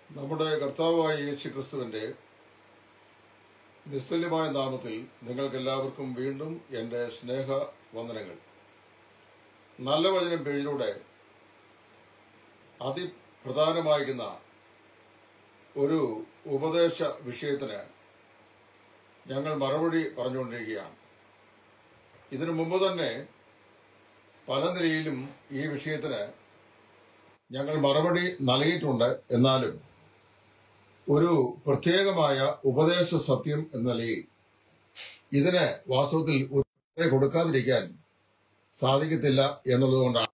നമ്മുടെ കർത്താവായ യേശു ക്രിസ്തുവിന്റെ നിസ്തുല്യമായ നാമത്തിൽ നിങ്ങൾക്കെല്ലാവർക്കും വീണ്ടും എൻ്റെ സ്നേഹ വന്ദനങ്ങൾ നല്ല വചനം പേജിലൂടെ അതിപ്രധാനമായിരിക്കുന്ന ഒരു ഉപദേശ വിഷയത്തിന് ഞങ്ങൾ മറുപടി പറഞ്ഞുകൊണ്ടിരിക്കുകയാണ് ഇതിനു മുമ്പ് തന്നെ പല നിലയിലും ഈ വിഷയത്തിന് ഞങ്ങൾ മറുപടി നൽകിയിട്ടുണ്ട് എന്നാലും ഒരു പ്രത്യേകമായ ഉപദേശ സത്യം എന്ന നിലയിൽ ഇതിന് വാസ്തവത്തിൽ ഉത്തരം കൊടുക്കാതിരിക്കാൻ സാധിക്കത്തില്ല എന്നുള്ളതുകൊണ്ടാണ്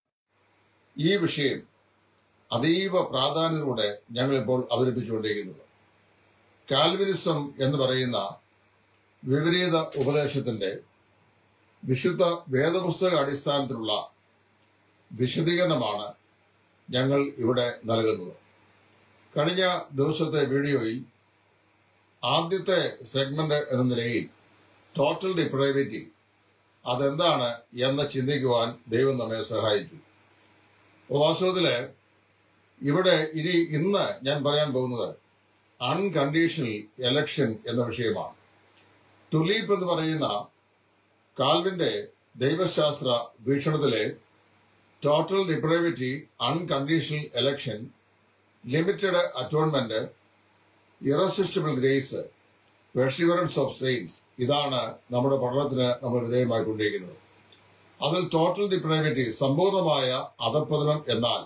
ഈ വിഷയം അതീവ പ്രാധാന്യത്തോടെ ഞങ്ങളിപ്പോൾ അവതരിപ്പിച്ചുകൊണ്ടിരിക്കുന്നത് കാൽവിനിസം എന്ന് പറയുന്ന വിപരീത ഉപദേശത്തിന്റെ വിശുദ്ധ വേദപുസ്തക അടിസ്ഥാനത്തിലുള്ള വിശദീകരണമാണ് ഞങ്ങൾ ഇവിടെ നൽകുന്നത് കഴിഞ്ഞ ദിവസത്തെ വീഡിയോയിൽ ആദ്യത്തെ സെഗ്മെന്റ് എന്ന നിലയിൽ ടോട്ടൽ ഡിപ്രൈവേറ്റി അതെന്താണ് എന്ന് ചിന്തിക്കുവാൻ ദൈവം നമ്മെ സഹായിച്ചു അപ്പോൾ വാസ്തവത്തില് ഇവിടെ ഇനി ഇന്ന് ഞാൻ പറയാൻ പോകുന്നത് അൺകണ്ടീഷണൽ എലക്ഷൻ എന്ന വിഷയമാണ് ടുലീപ്പ് എന്ന് പറയുന്ന കാൽവിന്റെ ദൈവശാസ്ത്ര വീക്ഷണത്തിലെ total depravity unconditional election limited atonement irresistible grace perseverance of saints ഇതാണ് നമ്മുടെ പഠനത്തിന് നമ്മൾ വിധേയമായിക്കൊണ്ടിരിക്കുന്നത് അതിൽ ടോട്ടൽ ഡിപ്രൈവിറ്റി സമ്പൂർണമായ അധപ്പതനം എന്നാൽ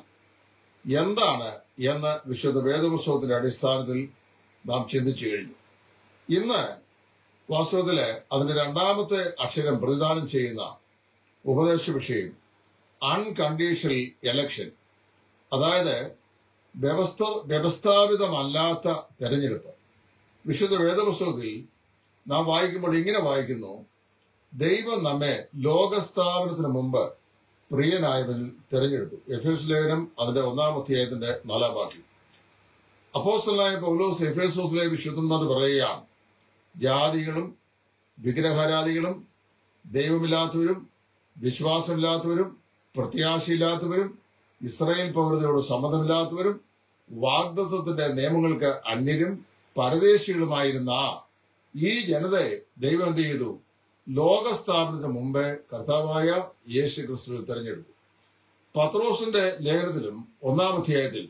എന്താണ് എന്ന് വിശുദ്ധ വേദപുസ്തകത്തിന്റെ അടിസ്ഥാനത്തിൽ നാം ചിന്തിച്ചു കഴിഞ്ഞു ഇന്ന് വാസ്തവത്തില് അതിന്റെ രണ്ടാമത്തെ അക്ഷരം പ്രതിദാനം ചെയ്യുന്ന ഉപദേശ വിഷയം അൺകണ്ടീഷണൽ എലക്ഷൻ അതായത് വ്യവസ്ഥ വ്യവസ്ഥാപിതമല്ലാത്ത തെരഞ്ഞെടുപ്പ് വിശുദ്ധ വേദപുസ്തകത്തിൽ നാം വായിക്കുമ്പോൾ ഇങ്ങനെ വായിക്കുന്നു ദൈവം നമ്മെ ലോകസ്ഥാപനത്തിന് മുമ്പ് പ്രിയനായവനിൽ തെരഞ്ഞെടുത്തു എഫ് എസ് ലേഖനം അതിന്റെ ഒന്നാം അധ്യായത്തിന്റെ നാലാം വാക്യം അപ്പോസ്റ്റലായ പൗലോസ് എഫ് എസോസിലെ വിശുദ്ധന്മാർ പറയുകയാണ് ജാതികളും വിഗ്രഹാരാധികളും ദൈവമില്ലാത്തവരും വിശ്വാസമില്ലാത്തവരും പ്രത്യാശയില്ലാത്തവരും ഇസ്രായേൽ പൗരതയോട് സമ്മതമില്ലാത്തവരും വാഗ്ദത്വത്തിന്റെ നിയമങ്ങൾക്ക് അന്യരും പരദേശികളുമായിരുന്ന ഈ ജനതയെ ദൈവം എന്ത് ചെയ്തു ലോകസ്ഥാപനത്തിന് മുമ്പേ കർത്താവായ യേശു ക്രിസ്തുവിൽ തെരഞ്ഞെടുത്തു പത്രോസിന്റെ ലേഖനത്തിലും ഒന്നാം അധ്യായത്തിൽ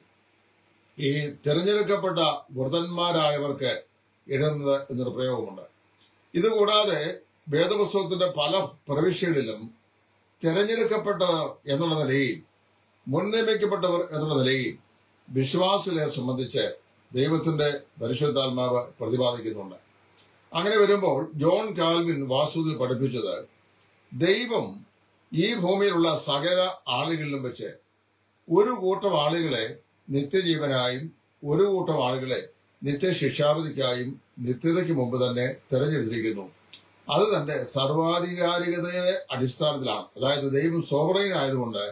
ഈ തിരഞ്ഞെടുക്കപ്പെട്ട വൃതന്മാരായവർക്ക് എഴുതുന്നത് എന്നൊരു പ്രയോഗമുണ്ട് ഇതുകൂടാതെ വേദപുസ്തകത്തിന്റെ പല പ്രവിശ്യകളിലും തിരഞ്ഞെടുക്കപ്പെട്ടവർ എന്നുള്ള നിലയിൽ മുൻനിയമിക്കപ്പെട്ടവർ എന്നുള്ള നിലയിൽ വിശ്വാസികളെ സംബന്ധിച്ച് ദൈവത്തിന്റെ പരിശുദ്ധാത്മാവ് പ്രതിപാദിക്കുന്നുണ്ട് അങ്ങനെ വരുമ്പോൾ ജോൺ കാൽവിൻ വാസ്തുവിൽ പഠിപ്പിച്ചത് ദൈവം ഈ ഭൂമിയിലുള്ള സകല ആളുകളിലും വെച്ച് ഒരു കൂട്ടം ആളുകളെ നിത്യജീവനായും ഒരു കൂട്ടം ആളുകളെ നിത്യശിക്ഷാവധിക്കായും നിത്യതയ്ക്ക് മുമ്പ് തന്നെ തെരഞ്ഞെടുത്തിരിക്കുന്നു അത് തന്റെ സർവാധികാരികതയുടെ അടിസ്ഥാനത്തിലാണ് അതായത് ദൈവം സോവറൈൻ ആയതുകൊണ്ട്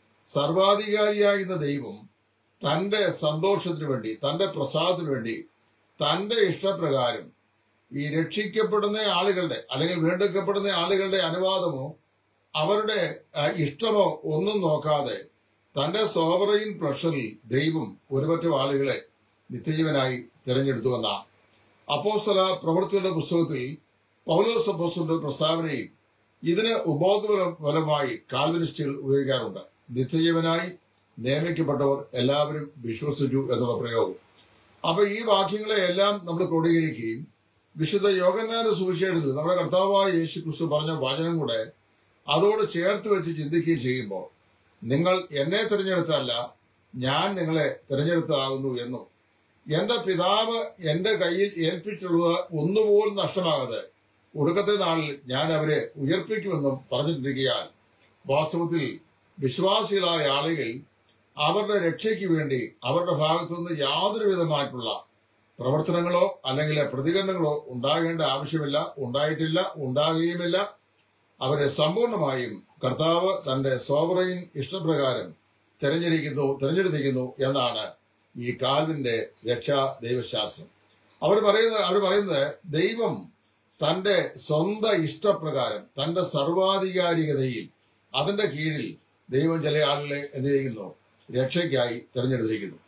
സർവാധികാരിയായിരുന്ന ദൈവം തന്റെ സന്തോഷത്തിനു വേണ്ടി തന്റെ പ്രസാദത്തിനു വേണ്ടി തന്റെ ഇഷ്ടപ്രകാരം ഈ രക്ഷിക്കപ്പെടുന്ന ആളുകളുടെ അല്ലെങ്കിൽ വീണ്ടെടുക്കപ്പെടുന്ന ആളുകളുടെ അനുവാദമോ അവരുടെ ആ, ഇഷ്ടമോ ഒന്നും നോക്കാതെ തന്റെ സോവറൈൻ പ്രഷറിൽ ദൈവം ഒരുപറ്റം ആളുകളെ നിത്യജീവനായി തിരഞ്ഞെടുത്തുവെന്നാണ് അപ്പോസ്തല പ്രവൃത്തിയുടെ പുസ്തകത്തിൽ പൗലോസ് അപ്പോസ്തലന്റെ പ്രസ്താവനയിൽ ഇതിന് ഉപോദ്ബലമായി കാൽവിനിസ്റ്റുകൾ ഉപയോഗിക്കാറുണ്ട് നിത്യജീവനായി നിയമിക്കപ്പെട്ടവർ എല്ലാവരും വിശ്വസിച്ചു എന്നുള്ള പ്രയോഗം അപ്പൊ ഈ വാക്യങ്ങളെ എല്ലാം നമ്മൾ ക്രോഡീകരിക്കുകയും വിശുദ്ധ യോഗന്നാന്റെ സുവിശേഷത്തിൽ നമ്മുടെ കർത്താവായ യേശു ക്രിസ്തു പറഞ്ഞ വചനം കൂടെ അതോട് ചേർത്ത് വെച്ച് ചിന്തിക്കുകയും ചെയ്യുമ്പോൾ നിങ്ങൾ എന്നെ തിരഞ്ഞെടുത്തല്ല ഞാൻ നിങ്ങളെ തിരഞ്ഞെടുത്താകുന്നു എന്നും എന്റെ പിതാവ് എന്റെ കയ്യിൽ ഏൽപ്പിച്ചുള്ളത് ഒന്നുപോലും നഷ്ടമാകാതെ ഒടുക്കത്തെ നാളിൽ ഞാൻ അവരെ ഉയർപ്പിക്കുമെന്നും പറഞ്ഞിട്ടിരിക്കുകയാൽ വാസ്തവത്തിൽ വിശ്വാസികളായ ആളുകൾ അവരുടെ രക്ഷയ്ക്ക് വേണ്ടി അവരുടെ ഭാഗത്തുനിന്ന് യാതൊരു വിധമായിട്ടുള്ള പ്രവർത്തനങ്ങളോ അല്ലെങ്കിൽ പ്രതികരണങ്ങളോ ഉണ്ടാകേണ്ട ആവശ്യമില്ല ഉണ്ടായിട്ടില്ല ഉണ്ടാകുകയുമില്ല അവരെ സമ്പൂർണമായും കർത്താവ് തന്റെ സോവറൈൻ ഇഷ്ടപ്രകാരം തെരഞ്ഞെടുക്കുന്നു തെരഞ്ഞെടുത്തിരിക്കുന്നു എന്നാണ് ഈ കാൽവിന്റെ രക്ഷാ ദൈവശാസ്ത്രം അവർ പറയുന്നത് അവർ പറയുന്നത് ദൈവം തന്റെ സ്വന്തം ഇഷ്ടപ്രകാരം തന്റെ സർവാധികാരികതയിൽ അതിന്റെ കീഴിൽ ദൈവം ചില ആളുകളെ എന്ത് ചെയ്യുന്നു രക്ഷയ്ക്കായി തിരഞ്ഞെടുത്തിരിക്കുന്നു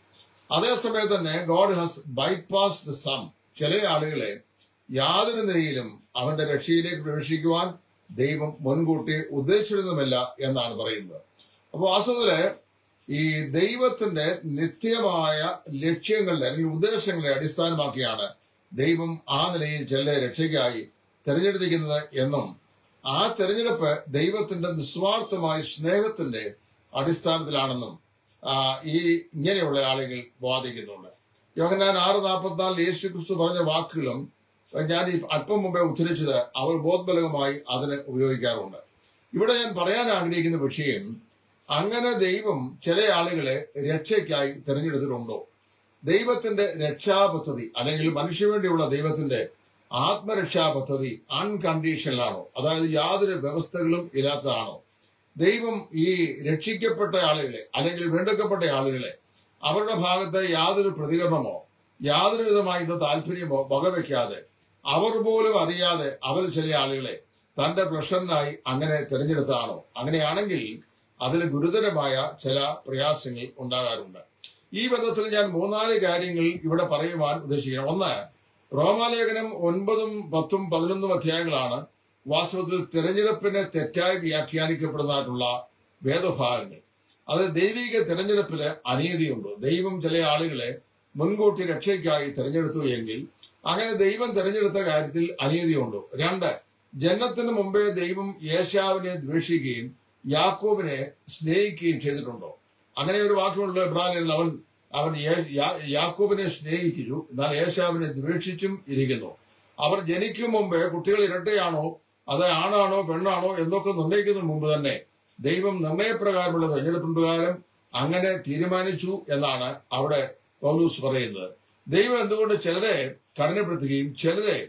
അതേസമയത്ത് തന്നെ ഗോഡ് ഹാസ് ബൈപാസ്ഡ് സം ചില ആളുകളെ യാതൊരു നിലയിലും അവന്റെ രക്ഷയിലേക്ക് പ്രവേശിക്കുവാൻ ദൈവം മുൻകൂട്ടി ഉദ്ദേശിച്ചിരുന്നുമില്ല എന്നാണ് പറയുന്നത് അപ്പോൾ വാസ്തവത്തില് ഈ ദൈവത്തിന്റെ നിത്യമായ ലക്ഷ്യങ്ങളുടെ അല്ലെങ്കിൽ ഉദ്ദേശങ്ങളെ അടിസ്ഥാനമാക്കിയാണ് ദൈവം ആ നിലയിൽ ചില രക്ഷയ്ക്കായി തെരഞ്ഞെടുത്തിരിക്കുന്നത് എന്നും ആ തെരഞ്ഞെടുപ്പ് ദൈവത്തിന്റെ നിസ്വാർത്ഥമായ സ്നേഹത്തിന്റെ അടിസ്ഥാനത്തിലാണെന്നും ആ, ഈ ഇങ്ങനെയുള്ള ആളുകൾ വാദിക്കുന്നുണ്ട് യോഹന്നാൻ ആറ് നാൽപ്പത്തിനാലിൽ യേശു ക്രിസ്തു പറഞ്ഞ വാക്കുകളും ഞാൻ ഈ അല്പം മുമ്പേ ഉദ്ധരിച്ചത് അവർ ബോധബലകമായി അതിന് ഉപയോഗിക്കാറുണ്ട് ഇവിടെ ഞാൻ പറയാൻ ആഗ്രഹിക്കുന്ന വിഷയം അങ്ങനെ ദൈവം ചില ആളുകളെ രക്ഷയ്ക്കായി തിരഞ്ഞെടുത്തിട്ടുണ്ടോ ദൈവത്തിന്റെ രക്ഷാപദ്ധതി അല്ലെങ്കിൽ മനുഷ്യന് വേണ്ടിയുള്ള ദൈവത്തിന്റെ ആത്മരക്ഷാ പദ്ധതി അൺകണ്ടീഷണലാണോ അതായത് യാതൊരു വ്യവസ്ഥകളും ഇല്ലാത്തതാണോ ദൈവം ഈ രക്ഷിക്കപ്പെട്ട ആളുകളെ അല്ലെങ്കിൽ വീണ്ടെടുക്കപ്പെട്ട ആളുകളെ അവരുടെ ഭാഗത്ത് യാതൊരു പ്രതികരണമോ യാതൊരു വിധമായിട്ട് താല്പര്യമോ വകവെക്കാതെ അവർ പോലും അറിയാതെ അവർ ചില ആളുകളെ തന്റെ പ്രഷറിനായി അങ്ങനെ തിരഞ്ഞെടുത്താണോ അങ്ങനെയാണെങ്കിൽ അതിൽ ഗുരുതരമായ ചില പ്രയാസങ്ങൾ ഉണ്ടാകാറുണ്ട് ഈ ബന്ധത്തിൽ ഞാൻ മൂന്നാല് കാര്യങ്ങൾ ഇവിടെ പറയുവാൻ ഉദ്ദേശിക്കണം ഒന്ന് റോമാലേഖനം ഒൻപതും പത്തും പതിനൊന്നും അധ്യായങ്ങളാണ് വാസ്തവത്തിൽ തിരഞ്ഞെടുപ്പിനെ തെറ്റായി വ്യാഖ്യാനിക്കപ്പെടുന്നതായിട്ടുള്ള വേദഭാഗങ്ങൾ അത് ദൈവിക തിരഞ്ഞെടുപ്പില് അനീതിയുണ്ട് ദൈവം ചില ആളുകളെ മുൻകൂട്ടി രക്ഷയ്ക്കായി തിരഞ്ഞെടുത്തു എങ്കിൽ അങ്ങനെ ദൈവം തിരഞ്ഞെടുത്ത കാര്യത്തിൽ അനീതിയുണ്ട് രണ്ട് ജനത്തിന് മുമ്പേ ദൈവം യേശാവിനെ ദ്വേഷിക്കുകയും യാക്കോബിനെ സ്നേഹിക്കുകയും ചെയ്തിട്ടുണ്ടോ അങ്ങനെ ഒരു വാക്കുള്ള ഇബ്രാഹിം അവൻ അവൻ യേ- യാ- യാക്കോബിനെ സ്നേഹിച്ചു എന്നാൽ യേശാവിനെ ദ്വേഷിച്ചും ഇരിക്കുന്നു അവർ ജനിക്കും മുമ്പേ കുട്ടികൾ ഇരട്ടയാണോ അത് ആണാണോ പെണ്ണാണോ എന്നൊക്കെ നിർണ്ണയിക്കുന്നതിന് മുമ്പ് തന്നെ ദൈവം നിർണയപ്രകാരമുള്ള തെരഞ്ഞെടുപ്പ് പ്രകാരം അങ്ങനെ തീരുമാനിച്ചു എന്നാണ് അവിടെ പൗലൂസ് പറയുന്നത് ദൈവം എന്തുകൊണ്ട് ചിലരെ കഠിനപ്പെടുത്തുകയും ചിലരെ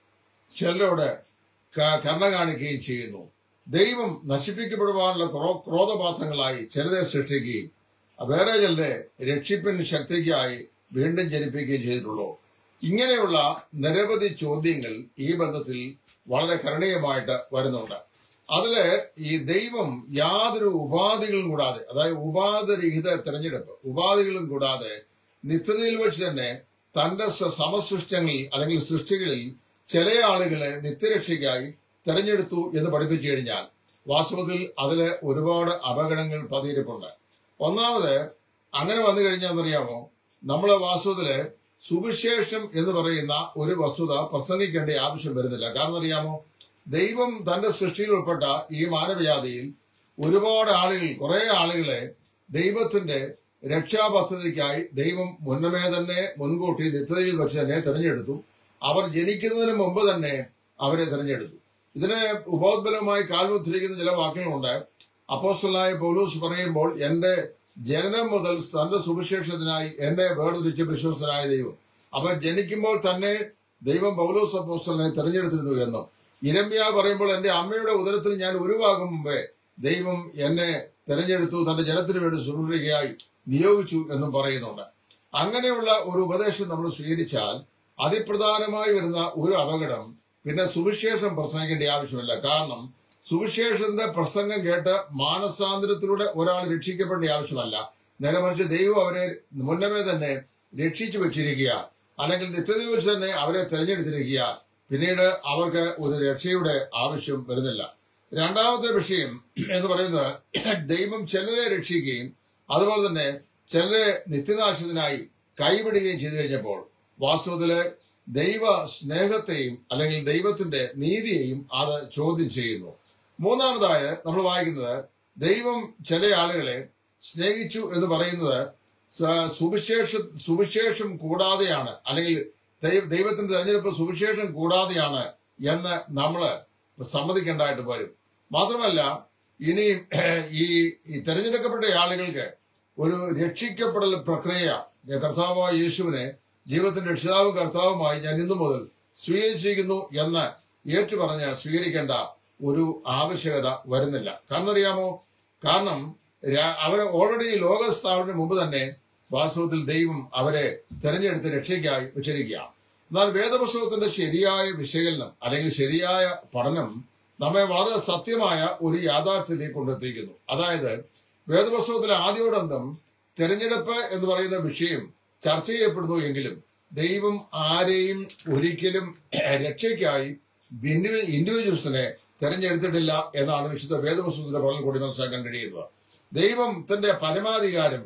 ചിലരോട് ക- കരുണ കാണിക്കുകയും ചെയ്യുന്നു ദൈവം നശിപ്പിക്കപ്പെടുവാനുള്ള ക്രോ- ക്രോധപാത്രങ്ങളായി ചിലരെ സൃഷ്ടിക്കുകയും വേറെ ചിലരെ രക്ഷിപ്പിന് ശക്തിക്കായി വീണ്ടും ജനിപ്പിക്കുകയും ചെയ്തിട്ടുള്ളൂ ഇങ്ങനെയുള്ള നിരവധി ചോദ്യങ്ങൾ ഈ ബന്ധത്തിൽ വളരെ കരണീയമായിട്ട് വരുന്നുണ്ട് അതില് ഈ ദൈവം യാതൊരു ഉപാധികളും കൂടാതെ അതായത് ഉപാധിരഹിത തെരഞ്ഞെടുപ്പ് ഉപാധികളും കൂടാതെ നിത്യതയിൽ വെച്ച് തന്നെ തന്റെ സ- സമസൃഷ്ടങ്ങളിൽ അല്ലെങ്കിൽ സൃഷ്ടികളിൽ ചില ആളുകളെ നിത്യരക്ഷയ്ക്കായി തെരഞ്ഞെടുത്തു എന്ന് പഠിപ്പിച്ചു കഴിഞ്ഞാൽ വാസ്തവത്തിൽ അതില് ഒരുപാട് അപകടങ്ങൾ പതിയിരിപ്പുണ്ട് ഒന്നാമത് അങ്ങനെ വന്നു കഴിഞ്ഞാൽ അറിയാമോ നമ്മളെ വാസ്തവത്തില് സുവിശേഷം എന്ന് പറയുന്ന ഒരു വസ്തുത പ്രസംഗിക്കേണ്ട ആവശ്യം വരുന്നില്ല കാരണം അറിയാമോ ദൈവം തന്റെ സൃഷ്ടിയിൽ ഉൾപ്പെട്ട ഈ മാനവജാതിയിൽ ഒരുപാട് ആളുകൾ കുറെ ആളുകളെ ദൈവത്തിന്റെ രക്ഷാപദ്ധതിക്കായി ദൈവം മുന്നമേ തന്നെ മുൻകൂട്ടി നിത്യതയിൽ വെച്ച് തന്നെ തെരഞ്ഞെടുത്തു അവർ ജനിക്കുന്നതിന് മുമ്പ് തന്നെ അവരെ തെരഞ്ഞെടുത്തു ഇതിനെ ഉപോദ്ബലമായി കാൽമുദ്രിക്കുന്ന ചില വാക്യങ്ങളുണ്ട് അപ്പോസ്റ്റലായ പൗലൂസ് പറയുമ്പോൾ എന്റെ ജനനം മുതൽ തന്റെ സുവിശേഷത്തിനായി എന്നെ വേർതിരിച്ച വിശ്വസനായ ദൈവം അവൻ ജനിക്കുമ്പോൾ തന്നെ ദൈവം പൗലോസ് അപ്പോസ്റ്റലിനെ തെരഞ്ഞെടുത്തിരുന്നു എന്നും ഇരമ്യ പറയുമ്പോൾ എന്റെ അമ്മയുടെ ഉദരത്തിൽ ഞാൻ ഉരുവാകും മുമ്പേ ദൈവം എന്നെ തെരഞ്ഞെടുത്തു തന്റെ ജനത്തിനു വേണ്ടി ശുശ്രൂഷയ്ക്കായി നിയോഗിച്ചു എന്നും പറയുന്നുണ്ട് അങ്ങനെയുള്ള ഒരു ഉപദേശം നമ്മൾ സ്വീകരിച്ചാൽ അതിപ്രധാനമായി വരുന്ന ഒരു അപകടം പിന്നെ സുവിശേഷം പ്രസംഗിക്കേണ്ട ആവശ്യമില്ല കാരണം സുവിശേഷത്തിന്റെ പ്രസംഗം കേട്ട് മാനസാന്തരത്തിലൂടെ ഒരാൾ രക്ഷിക്കപ്പെടേണ്ട ആവശ്യമല്ല നേരെ മറിച്ച് ദൈവം അവരെ മുന്നമേ തന്നെ രക്ഷിച്ചു വെച്ചിരിക്കുക അല്ലെങ്കിൽ നിത്യതയിൽ വെച്ച് തന്നെ അവരെ തെരഞ്ഞെടുത്തിരിക്കുക പിന്നീട് അവർക്ക് ഒരു രക്ഷയുടെ ആവശ്യം വരുന്നില്ല രണ്ടാമത്തെ വിഷയം എന്ന് പറയുന്നത് ദൈവം ചിലരെ രക്ഷിക്കുകയും അതുപോലെ തന്നെ ചിലരെ നിത്യനാശത്തിനായി കൈവിടുകയും ചെയ്തു കഴിഞ്ഞപ്പോൾ വാസ്തവത്തില് ദൈവ സ്നേഹത്തെയും അല്ലെങ്കിൽ ദൈവത്തിന്റെ നീതിയെയും അത് ചോദ്യം ചെയ്യുന്നു മൂന്നാമതായ നമ്മൾ വായിക്കുന്നത് ദൈവം ചില ആളുകളെ സ്നേഹിച്ചു എന്ന് പറയുന്നത് സ- സുവിശേഷ സുവിശേഷം കൂടാതെയാണ് അല്ലെങ്കിൽ ദൈവ- ദൈവത്തിന്റെ തെരഞ്ഞെടുപ്പ് സുവിശേഷം കൂടാതെയാണ് എന്ന് നമ്മൾ സമ്മതിക്കേണ്ടതായിട്ട് വരും മാത്രമല്ല ഇനി ഈ ഈ തെരഞ്ഞെടുക്കപ്പെട്ട ആളുകൾക്ക് ഒരു രക്ഷിക്കപ്പെടൽ പ്രക്രിയ കർത്താവായ യേശുവിനെ ജീവിതത്തിന്റെ രക്ഷിതാവും കർത്താവുമായി ഞാൻ ഇന്നു മുതൽ സ്വീകരിച്ചിരിക്കുന്നു എന്ന് ഏറ്റുപറഞ്ഞ് സ്വീകരിക്കേണ്ട ഒരു ആവശ്യകത വരുന്നില്ല കാരണം അറിയാമോ കാരണം രാ- അവരെ ഓൾറെഡി ലോക സ്ഥാപനത്തിന് മുമ്പ് തന്നെ വാസ്തവത്തിൽ ദൈവം അവരെ തെരഞ്ഞെടുത്ത് രക്ഷയ്ക്കായി വെച്ചിരിക്കുകയാണ് എന്നാൽ വേദപുസ്തകത്തിന്റെ ശരിയായ വിശകലനം അല്ലെങ്കിൽ ശരിയായ പഠനം നമ്മെ വളരെ സത്യമായ ഒരു യാഥാർത്ഥ്യത്തിലേക്ക് കൊണ്ടെത്തിക്കുന്നു അതായത് വേദപുസ്തകത്തിലെ ആദ്യോടന്തം തെരഞ്ഞെടുപ്പ് എന്ന് പറയുന്ന വിഷയം ചർച്ച ചെയ്യപ്പെടുന്നു എങ്കിലും ദൈവം ആരെയും ഒരിക്കലും രക്ഷയ്ക്കായി ഇൻഡിവിജ്വൽസിനെ തെരഞ്ഞെടുത്തിട്ടില്ല എന്നാണ് വിശുദ്ധ വേദപുസ്തകത്തിന്റെ പഠനം കൂടി മനസ്സിലാക്കാൻ കഴിയുന്നത് ദൈവത്തിന്റെ പരമാധികാരം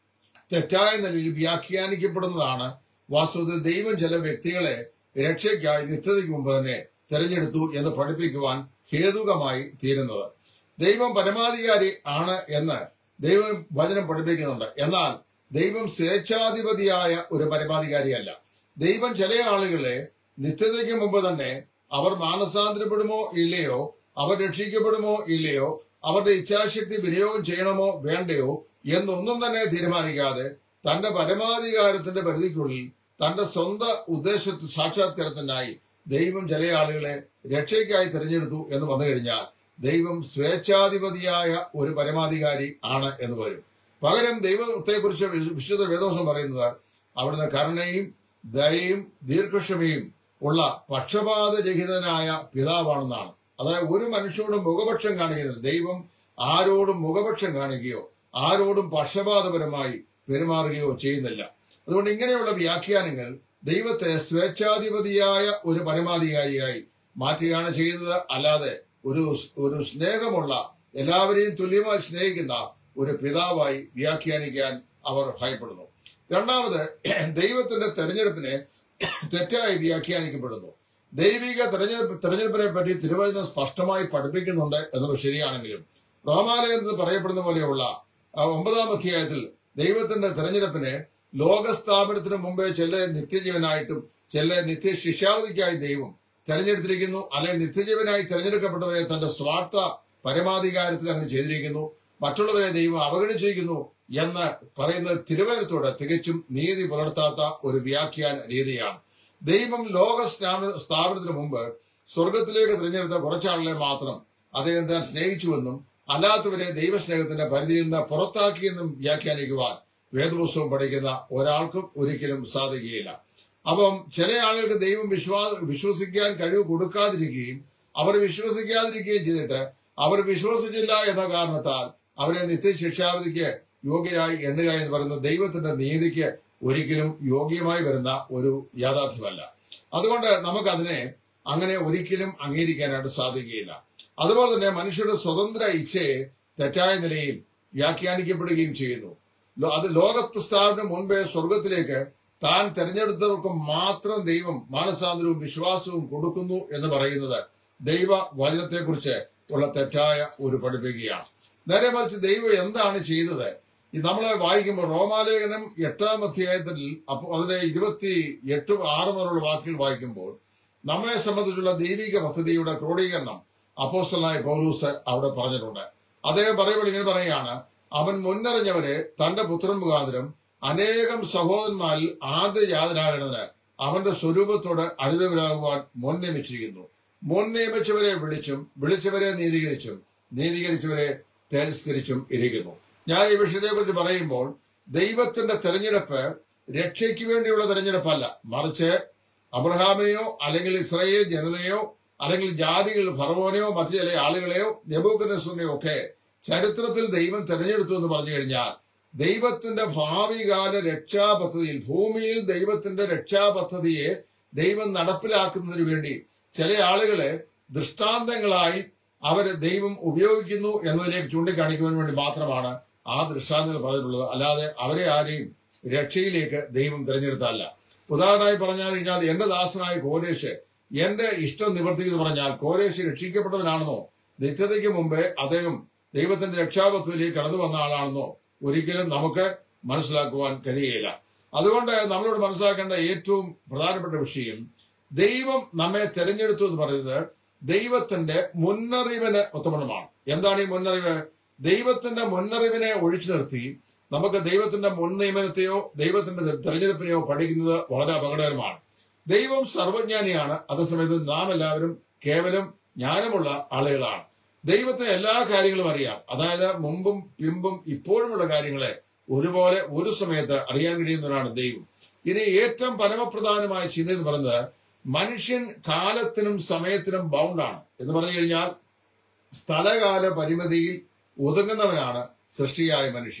തെറ്റായ നിലയിൽ വ്യാഖ്യാനിക്കപ്പെടുന്നതാണ് വാസ്തവത്തിൽ ദൈവം ചില വ്യക്തികളെ രക്ഷയ്ക്കായി നിത്യതയ്ക്ക് മുമ്പ് തന്നെ തെരഞ്ഞെടുത്തു എന്ന് പഠിപ്പിക്കുവാൻ ഹേതുകമായി തീരുന്നത് ദൈവം പരമാധികാരി ആണ് എന്ന് ദൈവം വചനം പഠിപ്പിക്കുന്നുണ്ട് എന്നാൽ ദൈവം സ്വേച്ഛാധിപതിയായ ഒരു പരമാധികാരിയല്ല ദൈവം ചില ആളുകളെ നിത്യതയ്ക്ക് മുമ്പ് തന്നെ അവർ മാനസാന്തരപ്പെടുമോ ഇല്ലയോ അവർ രക്ഷിക്കപ്പെടുമോ ഇല്ലയോ അവരുടെ ഇച്ഛാശക്തി വിനിയോഗം ചെയ്യണമോ വേണ്ടയോ എന്നൊന്നും തന്നെ തീരുമാനിക്കാതെ തന്റെ പരമാധികാരത്തിന്റെ പരിധിക്കുള്ളിൽ തന്റെ സ്വന്തം ഉദ്ദേശ സാക്ഷാത്കാരത്തിനായി ദൈവം ചില ആളുകളെ രക്ഷയ്ക്കായി തിരഞ്ഞെടുത്തു എന്ന് വന്നു കഴിഞ്ഞാൽ ദൈവം സ്വേച്ഛാധിപതിയായ ഒരു പരമാധികാരി ആണ് എന്ന് വരും പകരം ദൈവത്തെക്കുറിച്ച് വിശുദ്ധ വേദോസം പറയുന്നത് അവിടുന്ന് കരുണയും ദയയും ദീർഘക്ഷമയും ഉള്ള പക്ഷപാതരഹിതനായ പിതാവാണെന്നാണ് അതായത് ഒരു മനുഷ്യരോടും മുഖപക്ഷം കാണിക്കുന്നില്ല ദൈവം ആരോടും മുഖപക്ഷം കാണിക്കുകയോ ആരോടും പക്ഷപാതപരമായി പെരുമാറുകയോ ചെയ്യുന്നില്ല അതുകൊണ്ട് ഇങ്ങനെയുള്ള വ്യാഖ്യാനങ്ങൾ ദൈവത്തെ സ്വേച്ഛാധിപതിയായ ഒരു പരമാധികാരിയായി മാറ്റുകയാണ് ചെയ്യുന്നത് അല്ലാതെ ഒരു ഒരു സ്നേഹമുള്ള എല്ലാവരെയും തുല്യമായി സ്നേഹിക്കുന്ന ഒരു പിതാവായി വ്യാഖ്യാനിക്കാൻ അവർ ഭയപ്പെടുന്നു രണ്ടാമത് ദൈവത്തിന്റെ തെരഞ്ഞെടുപ്പിനെ തെറ്റായി വ്യാഖ്യാനിക്കപ്പെടുന്നു ദൈവിക തെരഞ്ഞെടുപ്പ് തെരഞ്ഞെടുപ്പിനെ പറ്റി തിരുവചനം സ്പഷ്ടമായി പഠിപ്പിക്കുന്നുണ്ട് എന്നത് ശരിയാണെങ്കിലും റോമാലയത്തിൽ പറയപ്പെടുന്ന പോലെയുള്ള ആ ഒമ്പതാം അധ്യായത്തിൽ ദൈവത്തിന്റെ തെരഞ്ഞെടുപ്പിനെ ലോകസ്ഥാപനത്തിന് മുമ്പേ ചില നിത്യജീവനായിട്ടും ചില നിത്യ ശിക്ഷാവധിക്കായി ദൈവം തെരഞ്ഞെടുത്തിരിക്കുന്നു അല്ലെങ്കിൽ നിത്യജീവനായി തെരഞ്ഞെടുക്കപ്പെട്ടവരെ തന്റെ സ്വാർത്ഥ പരമാധികാരത്തിൽ അങ്ങനെ ചെയ്തിരിക്കുന്നു മറ്റുള്ളവരെ ദൈവം അവഗണിച്ചിരിക്കുന്നു എന്ന് പറയുന്നത് തിരുവനന്തപുരത്തോട് തികച്ചും നീതി പുലർത്താത്ത ഒരു വ്യാഖ്യാന രീതിയാണ് ദൈവം ലോക സ്ഥാപന- സ്ഥാപനത്തിന് മുമ്പ് സ്വർഗത്തിലേക്ക് തിരഞ്ഞെടുത്ത കുറച്ചാളുകളെ മാത്രം അദ്ദേഹം താൻ സ്നേഹിച്ചുവെന്നും അല്ലാത്തവരെ ദൈവസ്നേഹത്തിന്റെ പരിധിയിൽ നിന്ന് പുറത്താക്കിയെന്നും വ്യാഖ്യാനിക്കുവാൻ വേദപുസ്തകം പഠിക്കുന്ന ഒരാൾക്കും ഒരിക്കലും സാധിക്കുകയില്ല അപ്പം ചില ആളുകൾക്ക് ദൈവം വിശ്വാസ വിശ്വസിക്കാൻ കഴിവ് കൊടുക്കാതിരിക്കുകയും അവർ വിശ്വസിക്കാതിരിക്കുകയും ചെയ്തിട്ട് അവർ വിശ്വസിച്ചില്ല എന്ന കാരണത്താൽ അവരെ നിത്യശിക്ഷാവധിക്ക് യോഗ്യരായി എണ്ണുക എന്ന് പറയുന്നത് ദൈവത്തിന്റെ നീതിക്ക് ഒരിക്കലും യോഗ്യമായി വരുന്ന ഒരു യാഥാർത്ഥ്യമല്ല അതുകൊണ്ട് നമുക്കതിനെ അങ്ങനെ ഒരിക്കലും അംഗീകരിക്കാനായിട്ട് സാധിക്കുകയില്ല അതുപോലെ തന്നെ മനുഷ്യരുടെ സ്വതന്ത്ര ഇച്ഛയെ തെറ്റായ നിലയിൽ വ്യാഖ്യാനിക്കപ്പെടുകയും ചെയ്യുന്നു ലോ- അത് ലോകത്ത് സ്ഥാപനം മുൻപേ സ്വർഗത്തിലേക്ക് താൻ തെരഞ്ഞെടുത്തവർക്ക് മാത്രം ദൈവം മാനസാന്തരവും വിശ്വാസവും കൊടുക്കുന്നു എന്ന് പറയുന്നത് ദൈവ വചനത്തെക്കുറിച്ച് ഉള്ള തെറ്റായ ഒരു പഠിപ്പിക്കുകയാണ് നേരെ മറിച്ച് ദൈവം എന്താണ് ചെയ്തത് ഈ നമ്മളെ വായിക്കുമ്പോൾ റോമാലേഖനം എട്ടാം അധ്യായത്തിൽ അപ്പോൾ അതിലെ ഇരുപത്തി എട്ട് ആറ് മുതലുള്ള വാക്കുകൾ വായിക്കുമ്പോൾ നമ്മെ സംബന്ധിച്ചുള്ള ദൈവിക പദ്ധതിയുടെ ക്രോഡീകരണം അപ്പോസ്റ്റലായ പൗലൂസ് അവിടെ പറഞ്ഞിട്ടുണ്ട് അദ്ദേഹം പറയുമ്പോൾ ഇങ്ങനെ പറയുകയാണ് അവൻ മുന്നറിഞ്ഞവരെ തന്റെ പുത്രൻ മുഖാന്തരം അനേകം സഹോദരന്മാരിൽ ആദ്യ യാതനാകേണ്ടതിന് അവന്റെ സ്വരൂപത്തോട് അടുത്തവരാകുവാൻ മുൻ നിയമിച്ചിരിക്കുന്നു മുൻ നിയമിച്ചവരെ വിളിച്ചും വിളിച്ചവരെ നീതീകരിച്ചും നീതീകരിച്ചവരെ തേജസ്കരിച്ചും ഇരിക്കുന്നു ഞാൻ ഈ വിഷയത്തെക്കുറിച്ച് പറയുമ്പോൾ ദൈവത്തിന്റെ തെരഞ്ഞെടുപ്പ് രക്ഷയ്ക്ക് വേണ്ടിയുള്ള തെരഞ്ഞെടുപ്പല്ല മറിച്ച് അബ്രഹാമിനെയോ അല്ലെങ്കിൽ ഇസ്രായേൽ ജനതയോ അല്ലെങ്കിൽ ജാതികൾ ഫറവോനെയോ മറ്റു ചില ആളുകളെയോ നെബൂക്കനസുനെയോ ഒക്കെ ചരിത്രത്തിൽ ദൈവം തെരഞ്ഞെടുത്തു എന്ന് പറഞ്ഞു കഴിഞ്ഞാൽ ദൈവത്തിന്റെ ഭാവികാല രക്ഷാപദ്ധതിയിൽ ഭൂമിയിൽ ദൈവത്തിന്റെ രക്ഷാപദ്ധതിയെ ദൈവം നടപ്പിലാക്കുന്നതിന് വേണ്ടി ചില ആളുകളെ ദൃഷ്ടാന്തങ്ങളായി അവര് ദൈവം ഉപയോഗിക്കുന്നു എന്നതിലേക്ക് ചൂണ്ടിക്കാണിക്കുവാൻ വേണ്ടി മാത്രമാണ് ആ ദൃഷ്ടാന്തങ്ങൾ പറഞ്ഞിട്ടുള്ളത് അല്ലാതെ അവരെ ആരെയും രക്ഷയിലേക്ക് ദൈവം തിരഞ്ഞെടുത്തല്ല ഉദാഹരണമായി പറഞ്ഞാൽ കഴിഞ്ഞാൽ എന്റെ ദാസനായ കോരേഷ് എന്റെ ഇഷ്ടം നിവർത്തിക്കുന്നു പറഞ്ഞാൽ കോരേഷ് രക്ഷിക്കപ്പെട്ടവനാണെന്നോ നിത്യതയ്ക്ക് മുമ്പേ അദ്ദേഹം ദൈവത്തിന്റെ രക്ഷാപദ്ധതിയിലേക്ക് കടന്നു വന്ന ആളാണെന്നോ ഒരിക്കലും നമുക്ക് മനസ്സിലാക്കുവാൻ കഴിയുകയില്ല അതുകൊണ്ട് നമ്മളോട് മനസ്സിലാക്കേണ്ട ഏറ്റവും പ്രധാനപ്പെട്ട വിഷയം ദൈവം നമ്മെ തെരഞ്ഞെടുത്തു എന്ന് പറയുന്നത് ദൈവത്തിന്റെ മുന്നറിവിന് ഒത്തമണമാണ് എന്താണ് ഈ മുന്നറിവ് ദൈവത്തിന്റെ മുന്നറിവിനെ ഒഴിച്ചു നിർത്തി നമുക്ക് ദൈവത്തിന്റെ മുൻ നിയമനത്തെയോ ദൈവത്തിന്റെ തെരഞ്ഞെടുപ്പിനെയോ പഠിക്കുന്നത് വളരെ അപകടകരമാണ് ദൈവം സർവജ്ഞാനിയാണ് അതേസമയത്ത് നാം എല്ലാവരും കേവലം ജ്ഞാനമുള്ള ആളുകളാണ് ദൈവത്തിന് എല്ലാ കാര്യങ്ങളും അറിയാം അതായത് മുമ്പും പിമ്പും ഇപ്പോഴുമുള്ള കാര്യങ്ങളെ ഒരുപോലെ ഒരു സമയത്ത് അറിയാൻ കഴിയുന്നവരാണ് ദൈവം ഇനി ഏറ്റവും പരമപ്രധാനമായ ചിന്ത എന്ന് പറയുന്നത് മനുഷ്യൻ കാലത്തിനും സമയത്തിനും ബൗണ്ടാണ് എന്ന് പറഞ്ഞു കഴിഞ്ഞാൽ സ്ഥലകാല പരിമിതിയിൽ ഒതുങ്ങുന്നവനാണ് സൃഷ്ടിയായ മനുഷ്യൻ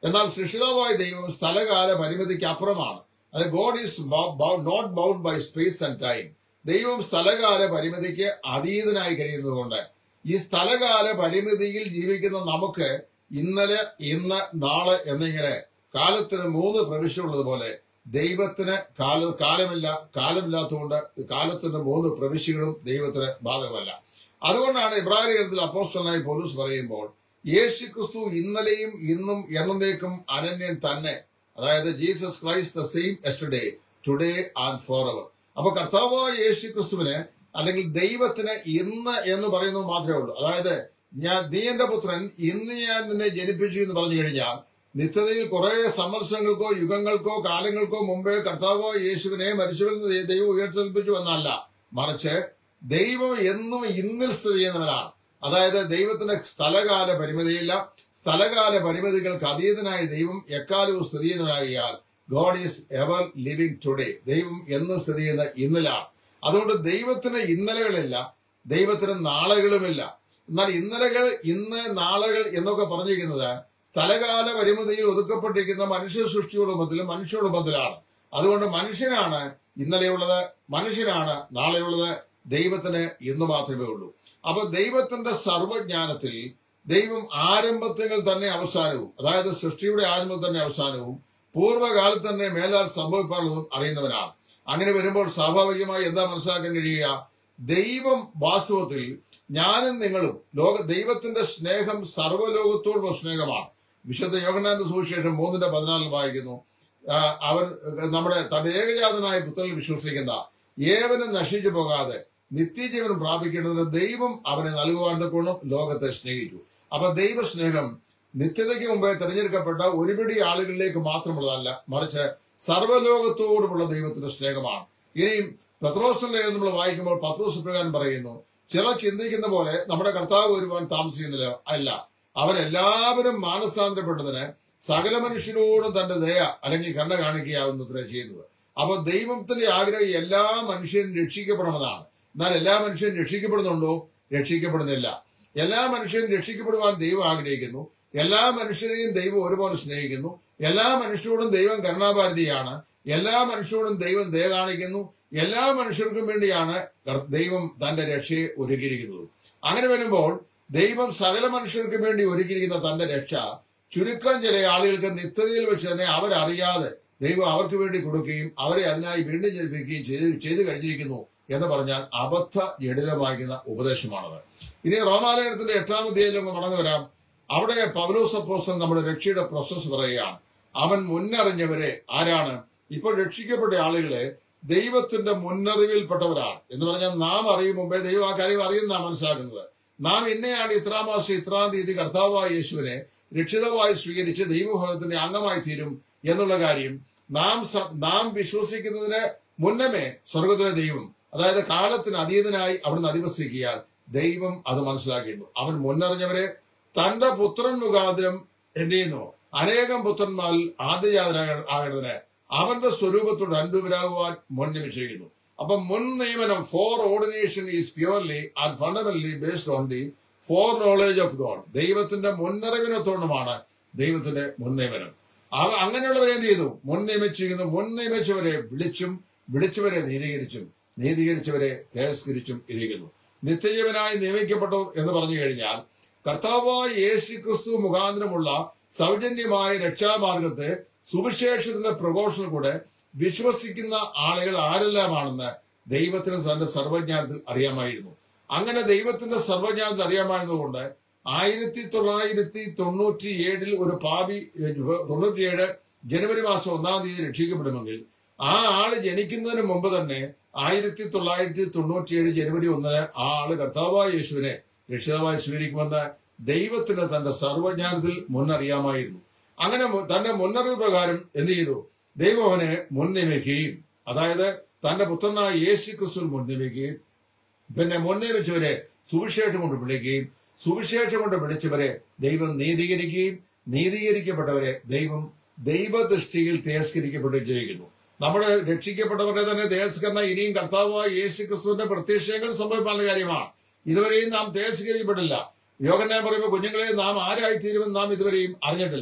എന്നാൽ സൃഷ്ടിതാവായ ദൈവം സ്ഥലകാല പരിമിതിക്ക് അപ്പുറമാണ് അത് God is not bound by space and time ദൈവം സ്ഥലകാല പരിമിതിക്ക് അതീതനായി കഴിയുന്നതുകൊണ്ട് ഈ സ്ഥലകാല പരിമിതിയിൽ ജീവിക്കുന്ന നമുക്ക് ഇന്നലെ ഇന്ന് നാളെ എന്നിങ്ങനെ കാലത്തിന് മൂന്ന് പ്രവിശ്യമുള്ളതുപോലെ ദൈവത്തിന് കാല കാലമില്ല കാലമില്ലാത്തതുകൊണ്ട് കാലത്തിന്റെ മൂന്ന് പ്രവിശ്യകളും ദൈവത്തിന് ബാധകമല്ല അതുകൊണ്ടാണ് ഇബ്രാഹിം അപ്പോസ്റ്റലായി പോലീസ് പറയുമ്പോൾ യേശു ക്രിസ്തു ഇന്നലെയും ഇന്നും എന്നേക്കും അനന്യൻ തന്നെ അതായത് Jesus Christ the same yesterday today and for ever അപ്പൊ കർത്താവായ യേശു ക്രിസ്തുവിന് അല്ലെങ്കിൽ ദൈവത്തിന് ഇന്ന് എന്ന് പറയുന്നത് മാത്രമേ ഉള്ളൂ അതായത് ഞാൻ നീ എന്റെ പുത്രൻ ഇന്ന് ഞാൻ നിന്നെ ജനിപ്പിച്ചു എന്ന് പറഞ്ഞു കഴിഞ്ഞാൽ നിത്യതയിൽ കുറെ സംവത്സരങ്ങൾക്കോ യുഗങ്ങൾക്കോ കാലങ്ങൾക്കോ മുമ്പേ കർത്താവോ യേശുവിനെ മരിച്ചവരിൽ നിന്ന് ദൈവം ഉയർത്തെൽപ്പിച്ചു എന്നല്ല മറിച്ച് ദൈവം എന്നും ഇന്നിൽ സ്ഥിതി ചെയ്യുന്നവനാണ് അതായത് ദൈവത്തിന് സ്ഥലകാല പരിമിതിയില്ല സ്ഥലകാല പരിമിതികൾക്ക് അതീതനായ ദൈവം എക്കാലവും സ്ഥിതി ചെയ്യുന്നവനാകിയാൽ God is ever living today ദൈവം എന്നും സ്ഥിതി ചെയ്യുന്ന ഇന്നലാണ് അതുകൊണ്ട് ദൈവത്തിന് ഇന്നലകളില്ല ദൈവത്തിന് നാളുകളുമില്ല എന്നാൽ ഇന്നലകൾ ഇന്ന് നാളുകൾ എന്നൊക്കെ പറഞ്ഞിരിക്കുന്നത് സ്ഥലകാല പരിമിതിയിൽ ഒതുക്കപ്പെട്ടിരിക്കുന്ന മനുഷ്യ സൃഷ്ടിയോടുമത്തിലും മനുഷ്യോടുമത്തിലാണ് അതുകൊണ്ട് മനുഷ്യനാണ് ഇന്നലെയുള്ളത് മനുഷ്യനാണ് നാളെയുള്ളത് ദൈവത്തിന് ഇന്ന് മാത്രമേ ഉള്ളൂ അപ്പൊ ദൈവത്തിന്റെ സർവജ്ഞാനത്തിൽ ദൈവം ആരംഭത്തിൽ തന്നെ അവസാനവും അതായത് സൃഷ്ടിയുടെ ആരംഭം തന്നെ അവസാനവും പൂർവ്വകാലത്ത് തന്നെ മേലാൽ സംഭവിക്കാനുള്ളതും അറിയുന്നവനാണ് അങ്ങനെ വരുമ്പോൾ സ്വാഭാവികമായി എന്താ മനസ്സിലാക്കാൻ കഴിയുക ദൈവം വാസ്തവത്തിൽ ഞാനും നിങ്ങളും ലോക ദൈവത്തിന്റെ സ്നേഹം സർവ്വലോകത്തോടുള്ള സ്നേഹമാണ് വിശുദ്ധ യോഗനാന്റെ സുവിശേഷം മൂന്നിന്റെ പതിനാലിൽ വായിക്കുന്നു ആ, അവൻ നമ്മുടെ തന്റെ ഏകജാതനായ പുത്രനിൽ വിശ്വസിക്കുന്ന ഏവനും നശിച്ചു പോകാതെ നിത്യജീവൻ പ്രാപിക്കേണ്ടതിന് ദൈവം അവനെ നൽകുവാൻ കൊണ്ടും ലോകത്തെ സ്നേഹിച്ചു അപ്പൊ ദൈവസ്നേഹം നിത്യതയ്ക്ക് മുമ്പേ തെരഞ്ഞെടുക്കപ്പെട്ട ഒരുപിടി ആളുകളിലേക്ക് മാത്രമുള്ളതല്ല മറിച്ച് സർവ്വലോകത്തോടുമുള്ള ദൈവത്തിന്റെ സ്നേഹമാണ് ഇനിയും പത്രോസിന്റെ നമ്മൾ വായിക്കുമ്പോൾ പത്രോസ് പ്രകാരം പറയുന്നു ചില ചിന്തിക്കുന്ന പോലെ നമ്മുടെ കർത്താവ് വരുവാൻ താമസിക്കുന്നില്ല അല്ല അവരെല്ലാവരും മാനസാന്തരപ്പെട്ടതിന് സകല മനുഷ്യരോടും തന്റെ ദയ അല്ലെങ്കിൽ കണ്ണ കാണിക്കുകയാവുന്നത്ര ചെയ്യുന്നത് അപ്പൊ ദൈവത്തിന്റെ ആഗ്രഹം എല്ലാ മനുഷ്യരും രക്ഷിക്കപ്പെടണമെന്നാണ് എന്നാൽ എല്ലാ മനുഷ്യരും രക്ഷിക്കപ്പെടുന്നുണ്ടോ രക്ഷിക്കപ്പെടുന്നില്ല എല്ലാ മനുഷ്യരും രക്ഷിക്കപ്പെടുവാൻ ദൈവം ആഗ്രഹിക്കുന്നു എല്ലാ മനുഷ്യരെയും ദൈവം ഒരുപോലെ സ്നേഹിക്കുന്നു എല്ലാ മനുഷ്യരോടും ദൈവം കരുണാഭാരതിയാണ് എല്ലാ മനുഷ്യരോടും ദൈവം ദയ കാണിക്കുന്നു എല്ലാ മനുഷ്യർക്കും വേണ്ടിയാണ് കർ- ദൈവം തന്റെ രക്ഷയെ ഒരുക്കിയിരിക്കുന്നത് അങ്ങനെ വരുമ്പോൾ ദൈവം സകല മനുഷ്യർക്കും വേണ്ടി ഒരുക്കിയിരിക്കുന്ന തന്റെ രക്ഷ ചുരുക്കം ചില ആളുകൾക്ക് നിത്യതയിൽ വെച്ച് തന്നെ അവരറിയാതെ ദൈവം അവർക്ക് വേണ്ടി കൊടുക്കുകയും അവരെ അതിനായി വീണ്ടും ജനിപ്പിക്കുകയും ചെയ്ത് ചെയ്തു കഴിഞ്ഞിരിക്കുന്നു എന്ന് പറഞ്ഞാൽ അബദ്ധ ജഡിലമാകുന്ന ഉപദേശമാണത് ഇനി റോമാലയത്തിന്റെ എട്ടാം അധ്യായത്തിൽ നമുക്ക് മടങ്ങി വരാം അവിടെ പൗലോസ് അപ്പോസ്തലൻ നമ്മുടെ രക്ഷയുടെ പ്രോസസ് പറയുകയാണ് അവൻ മുന്നറിഞ്ഞവരെ ആരാണ് ഇപ്പോൾ രക്ഷിക്കപ്പെട്ട ആളുകളെ ദൈവത്തിന്റെ മുന്നറിവിൽപ്പെട്ടവരാണ് എന്ന് പറഞ്ഞാൽ നാം അറിയും മുമ്പേ ദൈവം ആ കാര്യങ്ങൾ അറിയുന്ന മനസ്സിലാക്കുന്നത് നാം ഇന്നയാണ് ഇത്രാം മാസം ഇത്രാം തീയതി കർത്താവായ യേശുവിനെ രക്ഷിതമായി സ്വീകരിച്ച് ദൈവഭവനത്തിന്റെ അംഗമായി തീരും എന്നുള്ള കാര്യം നാം സ- നാം വിശ്വസിക്കുന്നതിന് മുന്നമേ സ്വർഗത്തിലെ ദൈവം അതായത് കാലത്തിന് അതീതനായി അവിടുന്ന് അധിവസിക്കിയാൽ ദൈവം അത് മനസ്സിലാക്കിയിരുന്നു അവൻ മുന്നറിഞ്ഞവരെ തന്റെ പുത്രൻ മുഖാന്തരം എന്ത് ചെയ്യുന്നു അനേകം പുത്രന്മാരിൽ ആദ്യജാതനാകേണ്ടതിന് അവന്റെ സ്വരൂപത്തോട് അൻപുവരാകുവാൻ മുൻ നിശ്ചയിക്കുന്നു അപ്പൊ മുൻ നിയമനം foreordination is purely and fundamentally based on the foreknowledge of God ദൈവത്തിന്റെ മുന്നറിവിനത്തോണമാണ് ദൈവത്തിന്റെ മുൻ നിയമനം അവ അങ്ങനെയുള്ളവരെ എന്ത് ചെയ്തു മുൻ നിയമിച്ചിരിക്കുന്നു മുൻ നിയമിച്ചവരെ വിളിച്ചും വിളിച്ചവരെ നീതീകരിച്ചും നീതീകരിച്ചവരെ തിരസ്കരിച്ചും ഇരിക്കുന്നു നിത്യജീവനായി നിയമിക്കപ്പെട്ടു എന്ന് പറഞ്ഞു കഴിഞ്ഞാൽ കർത്താവായ യേശു ക്രിസ്തു മുഖാന്തരമുള്ള സൗജന്യമായ രക്ഷാമാർഗത്തെ സുവിശേഷത്തിന്റെ പ്രഘോഷണം കൂടെ വിശ്വസിക്കുന്ന ആളുകൾ ആരെല്ലാമാണെന്ന് ദൈവത്തിന് തന്റെ സർവജ്ഞാനത്തിൽ അറിയാമായിരുന്നു അങ്ങനെ ദൈവത്തിന്റെ സർവജ്ഞാനത്തിൽ അറിയാമായിരുന്നതുകൊണ്ട് ആയിരത്തി തൊള്ളായിരത്തി തൊണ്ണൂറ്റി ഏഴിൽ ഒരു പാപി തൊണ്ണൂറ്റിയേഴ് ജനുവരി മാസം ഒന്നാം തീയതി രക്ഷിക്കപ്പെടുമെങ്കിൽ ആ ആള് ജനിക്കുന്നതിന് മുമ്പ് തന്നെ ആയിരത്തി തൊള്ളായിരത്തി തൊണ്ണൂറ്റിയേഴ് ജനുവരി ഒന്നിന് ആ ആള് കർത്താവായ യേശുവിനെ രക്ഷിതാവായി സ്വീകരിക്കുമെന്ന് ദൈവത്തിന് തന്റെ സർവജ്ഞാനത്തിൽ മുന്നറിയാമായിരുന്നു അങ്ങനെ മു- തന്റെ മുന്നറിവ് പ്രകാരം എന്ത് ചെയ്തു ദൈവം അവനെ മുൻ നിയമിക്കുകയും അതായത് തന്റെ പുത്രനായ യേശു ക്രിസ്തു മുൻ നിയമിക്കുകയും പിന്നെ മുൻ നിയമിച്ചവരെ സുവിശേഷം കൊണ്ട് വിളിക്കുകയും സുവിശേഷം കൊണ്ട് വിളിച്ചവരെ ദൈവം നീതീകരിക്കുകയും നീതീകരിക്കപ്പെട്ടവരെ ദൈവം ദൈവദൃഷ്ടിയിൽ തിരസ്കരിക്കപ്പെടുകയും ചെയ്യുന്നു നമ്മുടെ രക്ഷിക്കപ്പെട്ടവരെ തന്നെ തിരസ്കരണം ഇനിയും കർത്താവായ യേശു ക്രിസ്തുവിന്റെ പ്രത്യക്ഷങ്ങൾ സംഭവിക്കാനുള്ള കാര്യമാണ് ഇതുവരെയും നാം തിരസ്കരിക്കപ്പെട്ടില്ല യോഗനെ പറയുമ്പോൾ കുഞ്ഞുങ്ങളെ നാം ആരായിത്തീരുമെന്ന് നാം ഇതുവരെയും അറിഞ്ഞിട്ടില്ല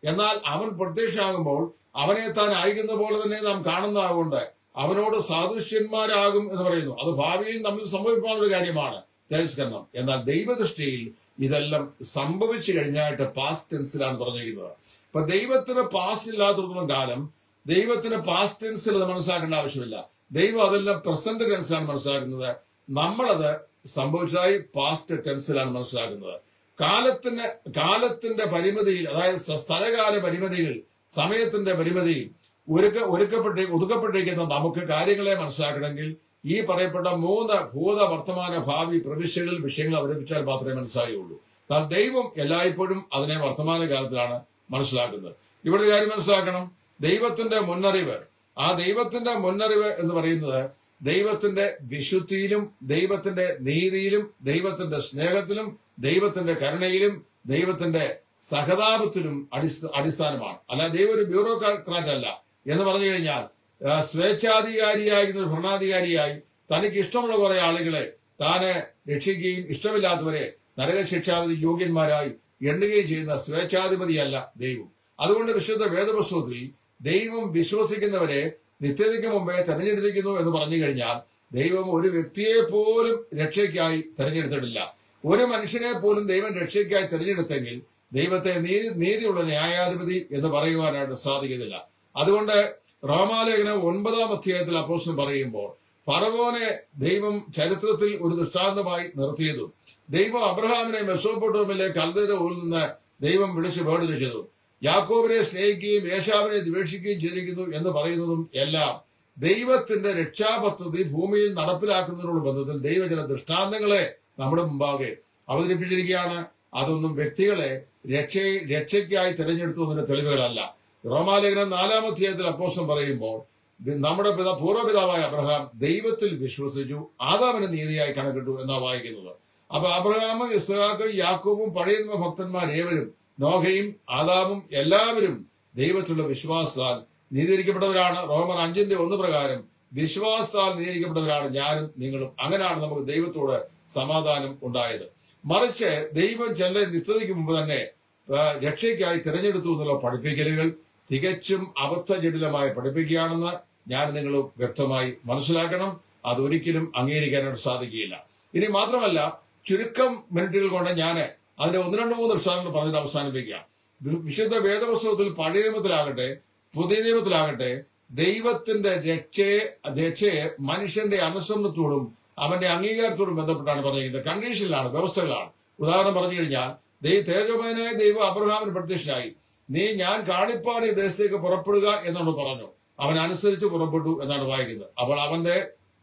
എന്നാൽ അവൻ പ്രത്യക്ഷമാകുമ്പോൾ അവനെ താൻ അയക്കുന്ന പോലെ തന്നെ നാം കാണുന്നതാകൊണ്ട് അവനോട് സാദൃശ്യന്മാരാകും എന്ന് പറയുന്നു അത് ഭാവിയിൽ നമ്മൾ സംഭവിക്കാനുള്ള കാര്യമാണ് തേജസ്കരണം എന്നാൽ ദൈവദൃഷ്ടിയിൽ ഇതെല്ലാം സംഭവിച്ചു കഴിഞ്ഞായിട്ട് പാസ്റ്റ് ടെൻസിലാണ് പറഞ്ഞിരിക്കുന്നത് ഇപ്പൊ ദൈവത്തിന് പാസ്റ്റ് ഇല്ലാത്തടത്തോളം കാലം ദൈവത്തിന് പാസ്റ്റ് ടെൻസിൽ അത് മനസ്സിലാക്കേണ്ട ആവശ്യമില്ല ദൈവം അതെല്ലാം പ്രസന്റ് ടെൻസിലാണ് മനസ്സിലാക്കുന്നത് നമ്മളത് സംഭവിച്ചതായി പാസ്റ്റ് ടെൻസിലാണ് മനസ്സിലാക്കുന്നത് കാലത്തിന് കാലത്തിന്റെ പരിമിതിയിൽ അതായത് സ- സ്ഥലകാല പരിമിതികൾ സമയത്തിന്റെ പരിമിതിയിൽ ഒരുക്ക ഒരുക്കപ്പെട്ടേ ഒതുക്കപ്പെട്ടിരിക്കുന്ന നമുക്ക് കാര്യങ്ങളെ മനസ്സിലാക്കണമെങ്കിൽ ഈ പറയപ്പെട്ട മൂന്ന് ഭൂത വർത്തമാന ഭാവി പ്രവിശ്യകളിൽ വിഷയങ്ങൾ അവതരിപ്പിച്ചാൽ മാത്രമേ മനസ്സിലാകുകയുള്ളൂ എന്നാൽ ദൈവം എല്ലായ്പ്പോഴും അതിനെ വർത്തമാന കാലത്തിലാണ് മനസ്സിലാക്കുന്നത് ഇവിടെ ഒരു കാര്യം മനസ്സിലാക്കണം ദൈവത്തിന്റെ മുന്നറിവ് ആ ദൈവത്തിന്റെ മുന്നറിവ് എന്ന് പറയുന്നത് ദൈവത്തിന്റെ വിശുദ്ധിയിലും ദൈവത്തിന്റെ നീതിയിലും ദൈവത്തിന്റെ സ്നേഹത്തിലും ദൈവത്തിന്റെ കരുണയിലും ദൈവത്തിന്റെ സഹതാപത്തിലും അടിസ്ഥ അടിസ്ഥാനമാണ് അല്ല ദൈവം ഒരു ബ്യൂറോക്രാറ്റ് അല്ല എന്ന് പറഞ്ഞു കഴിഞ്ഞാൽ ആ, സ്വേച്ഛാധികാരിയായിരുന്ന ഒരു ഭരണാധികാരിയായി തനിക്ക് ഇഷ്ടമുള്ള കുറെ ആളുകളെ താന് രക്ഷിക്കുകയും ഇഷ്ടമില്ലാത്തവരെ നരകശിക്ഷാവിധി യോഗ്യന്മാരായി എണ്ണുകയും ചെയ്യുന്ന സ്വേച്ഛാധിപതിയല്ല ദൈവം അതുകൊണ്ട് വിശുദ്ധ വേദപുസ്തകത്തിൽ ദൈവം വിശ്വസിക്കുന്നവരെ നിത്യതയ്ക്ക് മുമ്പേ തെരഞ്ഞെടുത്തിരിക്കുന്നു എന്ന് പറഞ്ഞു കഴിഞ്ഞാൽ ദൈവം ഒരു വ്യക്തിയെ പോലും രക്ഷയ്ക്കായി തെരഞ്ഞെടുത്തിട്ടില്ല ഒരു മനുഷ്യനെ പോലും ദൈവം രക്ഷയ്ക്കായി തെരഞ്ഞെടുത്തെങ്കിൽ ദൈവത്തെ നീതി നീതിയുള്ള ന്യായാധിപതി എന്ന് പറയുവാനായിട്ട് സാധിക്കുന്നില്ല അതുകൊണ്ട് റോമാലേഖനം ഒൻപതാം അധ്യായത്തിൽ അപ്പോസ്റ്റൻ പറയുമ്പോൾ ഫറവോനെ ദൈവം ചരിത്രത്തിൽ ഒരു ദൃഷ്ടാന്തമായി നിർത്തിയതും ദൈവം അബ്രഹാമിനെ മെസ്സോപ്പൊട്ടോമിലെ കൽദയുടെ ഊരിൽ നിന്ന് ദൈവം വിളിച്ച് വേർതിരിച്ചതും യാക്കോബിനെ സ്നേഹിക്കുകയും യേശാവിനെ ദ്വേഷിക്കുകയും ചെയ്തിരിക്കുന്നു എന്ന് പറയുന്നതും എല്ലാം ദൈവത്തിന്റെ രക്ഷാപദ്ധതി ഭൂമിയിൽ നടപ്പിലാക്കുന്നതിനോട് ബന്ധത്തിൽ ദൈവ ചില ദൃഷ്ടാന്തങ്ങളെ നമ്മുടെ മുമ്പാകെ അവതരിപ്പിച്ചിരിക്കുകയാണ് അതൊന്നും വ്യക്തികളെ രക്ഷ രക്ഷയ്ക്കായി തിരഞ്ഞെടുത്തു എന്നതിന്റെ തെളിവുകളല്ല റോമാലേഖനം നാലാം അധ്യായത്തിൽ അപ്പോസ്റ്റം പറയുമ്പോൾ വി- നമ്മുടെ പിത പൂർവ്വപിതാവായ അബ്രഹാം ദൈവത്തിൽ വിശ്വസിച്ചു ആദാമിന് നീതിയായി കണക്കിട്ടു എന്നാ വായിക്കുന്നത് അപ്പൊ അബ്രഹാമും ഇസ്ഹാഖും യാക്കോബും പഴയ നിയമ ഭക്തന്മാർ ഏവരും നോഹയും ആദാമും എല്ലാവരും ദൈവത്തിലുള്ള വിശ്വാസത്താൽ നീതിരിക്കപ്പെട്ടവരാണ് റോമർ അഞ്ചിന്റെ ഒന്ന് പ്രകാരം വിശ്വാസത്താൽ നീതിരിക്കപ്പെട്ടവരാണ് ഞാനും നിങ്ങളും അങ്ങനെയാണ് നമുക്ക് ദൈവത്തോട് സമാധാനം ഉണ്ടായത് മറിച്ച് ദൈവം ചില നിത്യതയ്ക്ക് മുമ്പ് തന്നെ ആ, രക്ഷയ്ക്കായി തിരഞ്ഞെടുത്തു എന്നുള്ള പഠിപ്പിക്കലുകൾ തികച്ചും അബദ്ധജടിലമായി പഠിപ്പിക്കുകയാണെന്ന് ഞാൻ നിങ്ങൾ വ്യക്തമായി മനസ്സിലാക്കണം അതൊരിക്കലും അംഗീകരിക്കാനായിട്ട് സാധിക്കുകയില്ല ഇനി മാത്രമല്ല ചുരുക്കം മിനിറ്റുകൾ കൊണ്ട് ഞാൻ അതിന്റെ ഒന്ന് രണ്ട് മൂന്ന് ദൃഷ്ടാന്തങ്ങൾ പറഞ്ഞിട്ട് അവസാനിപ്പിക്കുകയാണ് വി- വിശുദ്ധ വേദപുസ്തകത്തിൽ പഴയ നിയമത്തിലാകട്ടെ പുതിയ നിയമത്തിലാകട്ടെ ദൈവത്തിന്റെ രക്ഷയെ രക്ഷയെ മനുഷ്യന്റെ അനുസരണത്തോടും അവന്റെ അംഗീകാരത്തോടും ബന്ധപ്പെട്ടാണ് പറഞ്ഞിരിക്കുന്നത് കണ്ടീഷനിലാണ് വ്യവസ്ഥകളാണ് ഉദാഹരണം പറഞ്ഞു കഴിഞ്ഞാൽ ദൈ തേജോമയനായ ദൈവം അബ്രഹാമിന് പ്രത്യക്ഷനായി നീ ഞാൻ കാണിപ്പാൻ ഈ ദേശത്തേക്ക് പുറപ്പെടുക എന്നാണ് പറഞ്ഞു അവൻ അനുസരിച്ച് പുറപ്പെട്ടു എന്നാണ് വായിക്കുന്നത് അപ്പോൾ അവന്റെ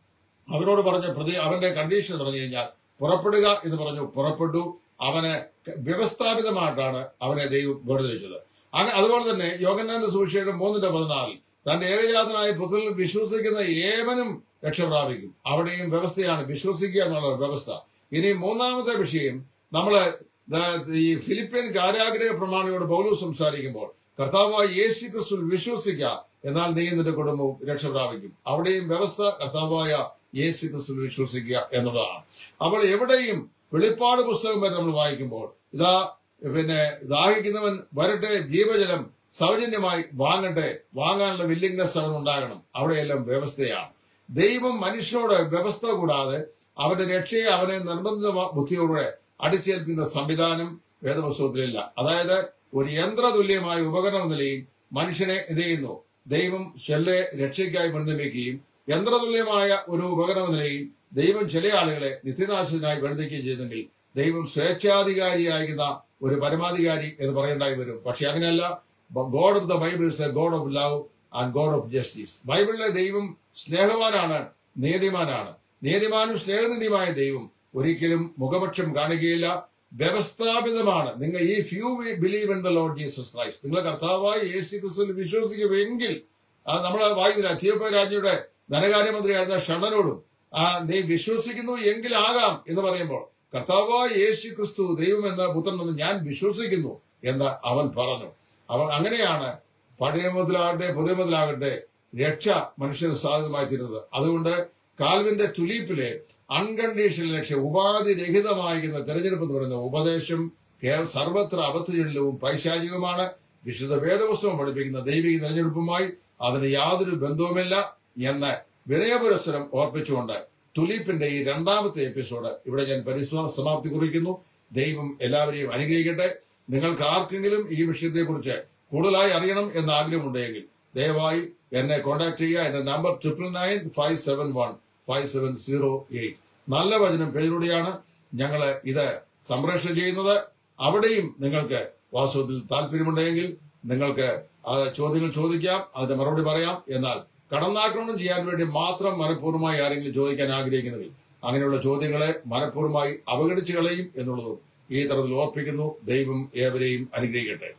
അവനോട് പറഞ്ഞ പ്രതി അവന്റെ കണ്ടീഷൻ എന്ന് പറഞ്ഞു കഴിഞ്ഞാൽ പുറപ്പെടുക എന്ന് പറഞ്ഞു പുറപ്പെട്ടു അവന് വ്യവസ്ഥാപിതമായിട്ടാണ് അവനെ ദൈവം വേർതിരിച്ചത് അങ്ങനെ അതുപോലെ തന്നെ യോഗന്നാന്റെ സുവിശേഷം മൂന്നിന്റെ പതിനാലിൽ തന്റെ ഏകജാതനായ പുത്രനിൽ വിശ്വസിക്കുന്ന ഏവനും രക്ഷ പ്രാപിക്കും അവിടെയും വ്യവസ്ഥയാണ് വിശ്വസിക്കുക എന്നുള്ള വ്യവസ്ഥ ഇനി മൂന്നാമത്തെ വിഷയം നമ്മള് ദാ- ഈ ഫിലിപ്പീൻ കാരാഗ്രഹ പ്രമാണിയോട് പൗലൂസ് സംസാരിക്കുമ്പോൾ കർത്താവായ യേശു ക്രിസ്തു വിശ്വസിക്കുക എന്നാൽ നീ നിന്റെ കുടുംബവും രക്ഷ പ്രാപിക്കും അവിടെയും വ്യവസ്ഥ കർത്താവായ യേശു ക്രിസ്തു വിശ്വസിക്കുക എന്നുള്ളതാണ് അപ്പോൾ എവിടെയും വെളിപ്പാട് പുസ്തകം വരെ നമ്മൾ വായിക്കുമ്പോൾ ഇതാ പിന്നെ ദാഹിക്കുന്നവൻ വരട്ടെ ജീവജലം സൗജന്യമായി വാങ്ങട്ടെ വാങ്ങാനുള്ള വില്ലിങ്നെസ് അവൻ ഉണ്ടാകണം അവിടെയെല്ലാം വ്യവസ്ഥയാണ് ദൈവം മനുഷ്യനോട് വ്യവസ്ഥ കൂടാതെ അവന്റെ രക്ഷയെ അവനെ നിർബന്ധിത ബുദ്ധിയോടെ അടിച്ചേൽപ്പിക്കുന്ന സംവിധാനം വേദപുസ്തകത്തിലില്ല അതായത് ഒരു യന്ത്രതുല്യമായ ഉപകരണ നിലയിൽ മനുഷ്യനെ ഇത് ചെയ്യുന്നു ദൈവം ചെല്ലെ രക്ഷയ്ക്കായി മുൻനിർമ്മിക്കുകയും യന്ത്രതുല്യമായ ഒരു ഉപകരണ നിലയിൽ ദൈവം ചില ആളുകളെ നിത്യനാശത്തിനായി വേർതിരിക്കുകയും ചെയ്തെങ്കിൽ ദൈവം സ്വേച്ഛാധികാരിയായിരുന്ന ഒരു പരമാധികാരി എന്ന് പറയേണ്ടായി വരും പക്ഷെ അങ്ങനെയല്ല God of the Bible is a God of love and God of justice ബൈബിളിലെ ദൈവം സ്നേഹവാനാണ് നീതിമാനാണ് നീതിമാനും സ്നേഹനിധിയുമായ ദൈവം ഒരിക്കലും മുഖപക്ഷം കാണുകയില്ല വ്യവസ്ഥാപിതമാണ് നിങ്ങൾ ഈ if you believe in the Lord Jesus Christ നിങ്ങൾ കർത്താവായ യേശു ക്രിസ്തുവിൽ വിശ്വസിക്കുമെങ്കിൽ അത് നമ്മൾ വായിച്ചില്ല എത്യോപ്യ രാജ്യയുടെ ധനകാര്യമന്ത്രിയായിരുന്ന ഷണ്ണനോടും ആ നീ വിശ്വസിക്കുന്നു എങ്കിലാകാം എന്ന് പറയുമ്പോൾ കർത്താവായ യേശു ക്രിസ്തു ദൈവമെന്ന പുത്രനെന്ന് ഞാൻ വിശ്വസിക്കുന്നു എന്ന് അവൻ പറഞ്ഞു അവൻ അങ്ങനെയാണ് പഴയ മുതലാകട്ടെ പുതിയ മുതലാകട്ടെ രക്ഷ മനുഷ്യന് സാധ്യതമായി തീരുന്നത് അതുകൊണ്ട് കാൽവിന്റെ തുലീപ്പിലെ അൺകണ്ടീഷണൽ രക്ഷ ഉപാധി രഹിതമായിരിക്കുന്ന തെരഞ്ഞെടുപ്പ് എന്ന് പറയുന്ന ഉപദേശം കേ- സർവത്ര അബദ്ധജടിലവും പൈശാചികവുമാണ് വിശുദ്ധ വേദപുസ്തകം പഠിപ്പിക്കുന്ന ദൈവിക തെരഞ്ഞെടുപ്പുമായി അതിന് യാതൊരു ബന്ധവുമില്ല എന്ന് വിനയപുരസ്സരം ഓർപ്പിച്ചുകൊണ്ട് തുലീപ്പിന്റെ ഈ രണ്ടാമത്തെ എപ്പിസോഡ് ഇവിടെ ഞാൻ പരിശോധന സമാപ്തി കുറിക്കുന്നു ദൈവം എല്ലാവരെയും അനുഗ്രഹിക്കട്ടെ നിങ്ങൾക്ക് ആർക്കെങ്കിലും ഈ വിഷയത്തെക്കുറിച്ച് കൂടുതലായി അറിയണം എന്ന് ആഗ്രഹമുണ്ടെങ്കിൽ ദയവായി എന്നെ കോൺടാക്ട് ചെയ്യുക എന്റെ number triple nine five seven one five seven zero eight നല്ല വചനം പേരിലൂടെയാണ് ഞങ്ങൾ ഇത് സംപ്രേഷണം ചെയ്യുന്നത് അവിടെയും നിങ്ങൾക്ക് വാസ്തവത്തിൽ താല്പര്യമുണ്ടെങ്കിൽ നിങ്ങൾക്ക് ആ ചോദ്യങ്ങൾ ചോദിക്കാം അതിന്റെ മറുപടി പറയാം എന്നാൽ കടന്നാക്രമണം ചെയ്യാൻ വേണ്ടി മാത്രം മനഃപൂർവ്വമായി ആരെങ്കിലും ചോദിക്കാൻ ആഗ്രഹിക്കുന്നെങ്കിൽ അങ്ങനെയുള്ള ചോദ്യങ്ങളെ മനഃപൂർവ്വമായി അവഗണിച്ചു കളയും എന്നുള്ളതും ഈ തരത്തിൽ ഓർപ്പിക്കുന്നു ദൈവം ഏവരെയും അനുഗ്രഹിക്കട്ടെ